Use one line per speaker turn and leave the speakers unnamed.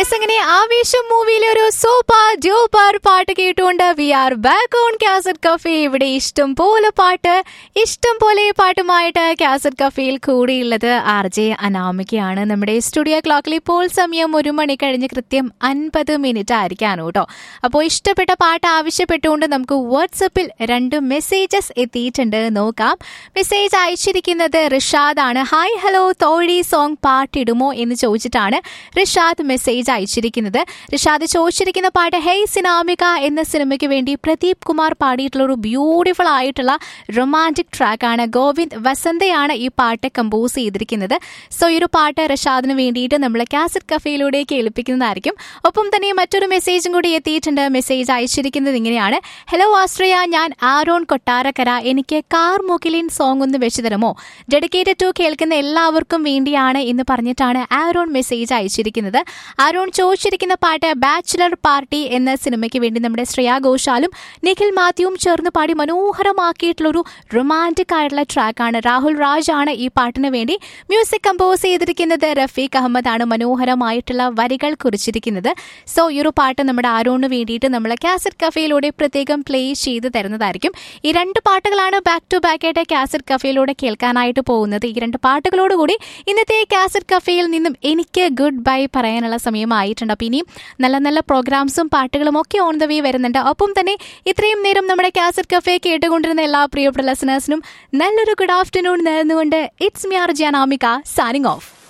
yes അങ്ങനെ ആവേശം മൂവിയിലെ ഒരു സൂപ്പർ ഡ്യൂപ്പർ പാട്ട് കേട്ടുകൊണ്ട് we are back on cassette cafe ഇവിടെ ഇഷ്ടം പോലെ പാട്ട് ഇഷ്ടം പോലെ പാട്ടുമായിട്ട് കാസറ്റ് കഫേയിൽ കൂടിയുള്ളത് ആർ ജെ അനാമികയാണ് നമ്മുടെ സ്റ്റുഡിയോ ക്ലോക്കിൽ ഇപ്പോൾ സമയം ഒരു മണി കഴിഞ്ഞ് കൃത്യം അൻപത് മിനിറ്റ് ആയിരിക്കാണ് കേട്ടോ അപ്പോൾ ഇഷ്ടപ്പെട്ട പാട്ട് ആവശ്യപ്പെട്ടുകൊണ്ട് നമുക്ക് വാട്സപ്പിൽ രണ്ട് മെസ്സേജസ് എത്തിയിട്ടുണ്ട് നോക്കാം മെസ്സേജ് അയച്ചിരിക്കുന്നത് റിഷാദ് ആണ് ഹായ് ഹലോ തോഴി സോങ് പാട്ടിടുമോ എന്ന് ചോദിച്ചിട്ടാണ് റിഷാദ് മെസ്സേജ് അയച്ചിരിക്കുന്നത് റിഷാദ് ചോദിച്ചിരിക്കുന്ന പാട്ട് ഹെയ് സിനാമിക എന്ന സിനിമയ്ക്ക് വേണ്ടി പ്രദീപ് കുമാർ പാടിയിട്ടുള്ള ഒരു ബ്യൂട്ടിഫുൾ ആയിട്ടുള്ള റൊമാൻറ്റിക് ട്രാക്കാണ് ഗോവിന്ദ് വസന്തയാണ് ഈ പാട്ട് കമ്പോസ് ചെയ്തിരിക്കുന്നത് സോ ഈ ഒരു പാട്ട് റിഷാദിന് വേണ്ടിയിട്ട് നമ്മൾ കാസറ്റ് കഫേയിലൂടെ കേൾപ്പിക്കുന്നതായിരിക്കും ഒപ്പം തന്നെ മറ്റൊരു മെസ്സേജും കൂടി എത്തിയിട്ടുണ്ട് മെസ്സേജ് അയച്ചിരിക്കുന്നത് ഇങ്ങനെയാണ് ഹലോ ആശ്രയ ഞാൻ ആരോൺ കൊട്ടാരക്കര എനിക്ക് കാർ മുകിലിൻ സോങ് ഒന്ന് വെച്ച് തരുമോ ഡെഡിക്കേറ്റഡ് ടു കേൾക്കുന്ന എല്ലാവർക്കും വേണ്ടിയാണ് എന്ന് പറഞ്ഞിട്ടാണ് ആരോൺ മെസ്സേജ് അയച്ചിരിക്കുന്നത് ആരോൺ ചോദിച്ചിരിക്കുന്ന പാട്ട് ബാച്ചുലർ പാർട്ടി എന്ന സിനിമയ്ക്ക് വേണ്ടി നമ്മുടെ ശ്രേയ ഘോഷാലും നിഖിൽ മാത്യുവും ചേർന്ന് പാടി മനോഹരമാക്കിയിട്ടുള്ള ഒരു റൊമാൻറ്റിക് ആയിട്ടുള്ള ട്രാക്കാണ് രാഹുൽ രാജ് ആണ് ഈ പാട്ടിന് വേണ്ടി മ്യൂസിക് കമ്പോസ് ചെയ്തിരിക്കുന്നത് റഫീഖ് അഹമ്മദ് ആണ് മനോഹരമായിട്ടുള്ള വരികൾ കുറിച്ചിരിക്കുന്നത് സോ ഈ ഒരു പാട്ട് നമ്മുടെ ആരോണിന് വേണ്ടിയിട്ട് നമ്മൾ കാസറ്റ് കഫേയിലൂടെ പ്രത്യേകം പ്ലേ ചെയ്ത് തരുന്നതായിരിക്കും ഈ രണ്ട് പാട്ടുകളാണ് ബാക്ക് ടു ബാക്ക് ആയിട്ട് കാസറ്റ് കഫേയിലൂടെ കേൾക്കാനായിട്ട് പോകുന്നത് ഈ രണ്ട് പാട്ടുകളോടുകൂടി ഇന്നത്തെ കാസറ്റ് കഫേയിൽ നിന്നും എനിക്ക് ഗുഡ് ബൈ പറയാനുള്ള സമയമായിട്ടുണ്ട് അപ്പോൾ ഇനിയും നല്ല നല്ല പ്രോഗ്രാംസും പാട്ടുകളും ഒക്കെ ഓൺ ദ വേ വരുന്നുണ്ട് ഒപ്പം തന്നെ ഇത്രയും നേരം നമ്മുടെ കാസറ്റ് കഫേ കേട്ടുകൊണ്ടിരുന്ന എല്ലാ പ്രിയപ്പെട്ട ലിസണേഴ്സിനും നല്ലൊരു ഗുഡ് ആഫ്റ്റർനൂൺ നേർന്നുകൊണ്ട് it's me R Janamika signing of